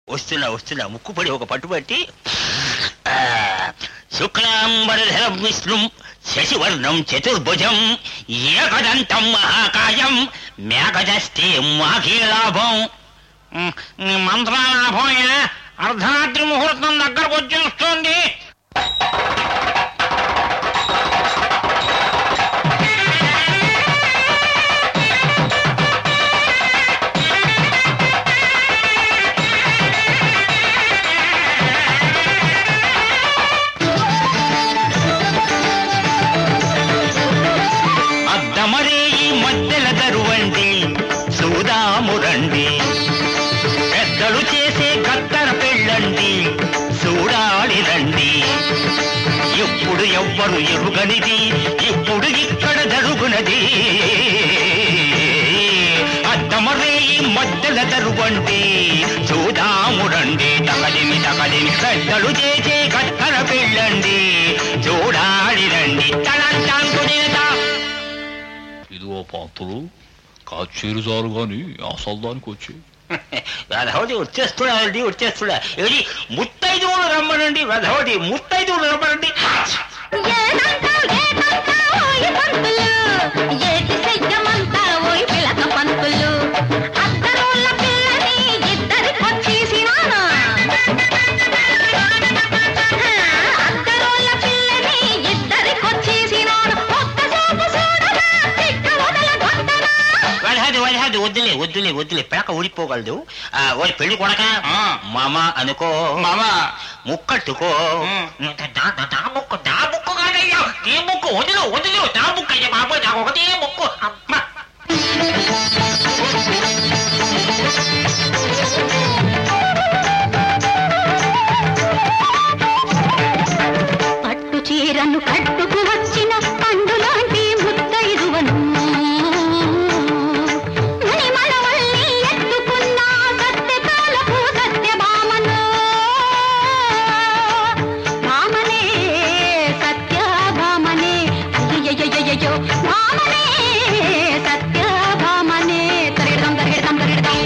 వస్తున్నా వస్తున్నా ముక్కుపడి ఒక పట్టుబట్టి ఆ, శుక్లాంబరధరం విష్ణుం శశివర్ణం చతుర్భుజం ఏకదంతం మహాకాయం మేఘదస్తే మాఖీలాభం మంత్రాలాభం అర్ధరాత్రి ముహూర్తం దగ్గరకు వచ్చేస్తుంది అద్దమరే ఈ మధ్యల దరువండి చూదామురండి పెద్దలు చేసే కత్తర పెళ్ళండి చూడాలి రండి ఎప్పుడు ఎవ్వరు ఎరుగనిది ఇప్పుడు ఇక్కడ జరుగునది అద్దమరే ఈ మధ్యల దరువండి చూదామురండి తగదిమి తగదిమి పెద్దలు చేసే కత్తర పెళ్ళండి చూడాలి రండి తనంటాంకునేదా ఇదిగో పాత్రలు కాచేరు చాలు గాని అసలు దానికి వచ్చి వెధవటి వచ్చేస్తున్నాడండి వచ్చేస్తున్నా ఏది ముత్తైదువులు రమ్మనండి వెధవటి ముత్తైదువులు రమ్మనండి ఏదంటావ్ ఏదంటావ్ ఓయ్ పంతులు ఏటి చెయ్యమంతా ఓయ్ పిలక పంతులు అద్దరోళ్ళ పిల్లని ఇద్దరికొచ్చేసినాను అద్దరోళ్ళ పిల్లని ఇద్దరికొచ్చేసినాను ఒక్క చూపు చూడగా తిక్క వదలగొట్టనా వెధవటి వెధవటి వద్దులే వద్దులే వద్దులే పిలక ఊడిపోగలదు ఆ, ఓయ్ పెళ్లి కొడక మామ అనుకో మామ ముక్కట్టుకో నా నా ముక్కు నా ముక్కు కాదయ్యా నీ ముక్కు వదిలు వదిలు నా ముక్కు అయ్యా బాబోయ్ నాకు ఒకటే ముక్కు అమ్మ పట్టు చీరను కట్టుకు వచ్చిన పండులాంటి ముత్తైదువను మునిమలవల్లి ఎత్తుకున్న సత్యకాలపు సత్యభామను భామనే సత్యభామనే అయ్యయ్యయ్యయ్యో భామనే సత్యభామనే తరిడదాం తరిడదాం తరిడదాం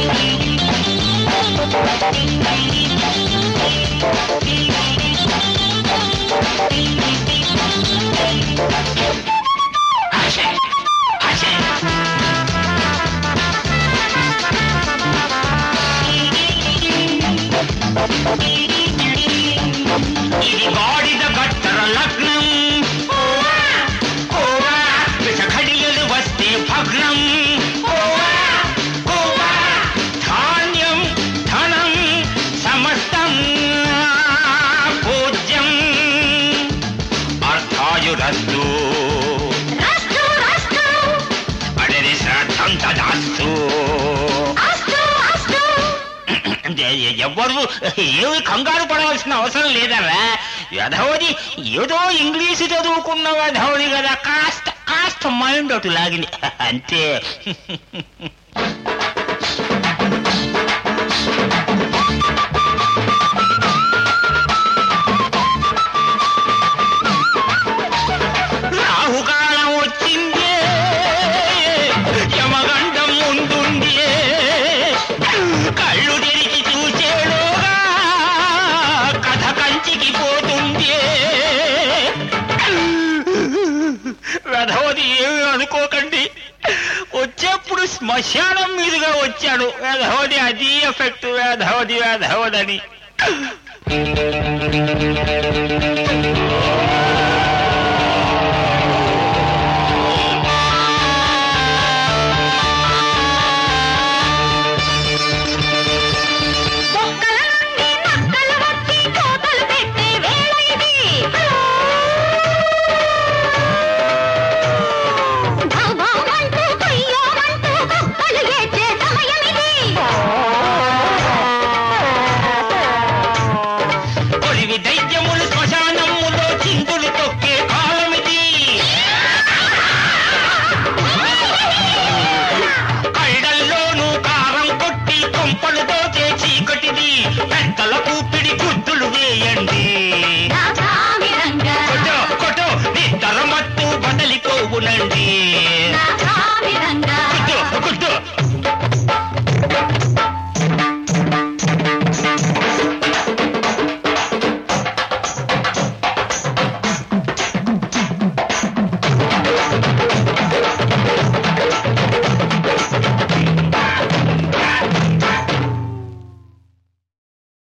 హసే హసే ఇది గాడిద గట్టర లగ్నం విషఘడియలు వస్తే భగ్నం ధాన్యం ధనం సమస్తం పూజ్యం అర్థాయురస్తు రాష్ట్రం రాష్ట్రం అడరి శ్రాద్ధం తదాస్తు అస్తు అస్తు ఎవ్వరు ఏమి కంగారు పడవలసిన అవసరం లేదరా యధవది ఏదో ఇంగ్లీషు చదువుకున్న యధవది కదా కాస్త కాస్త మైండ్ అటు లాగింది అంతే రాహుకాలం వచ్చిందే యమగండం ముందుండే కళ్ళు తెరిచి చూసేలోగా కథ కంచికి పోతుందే వెధవది ఏమి అనుకోకండి వచ్చేప్పుడు శ్మశానం మీదుగా వచ్చాడు వేధవది అది ఎఫెక్ట్ వేధవది వేధవదని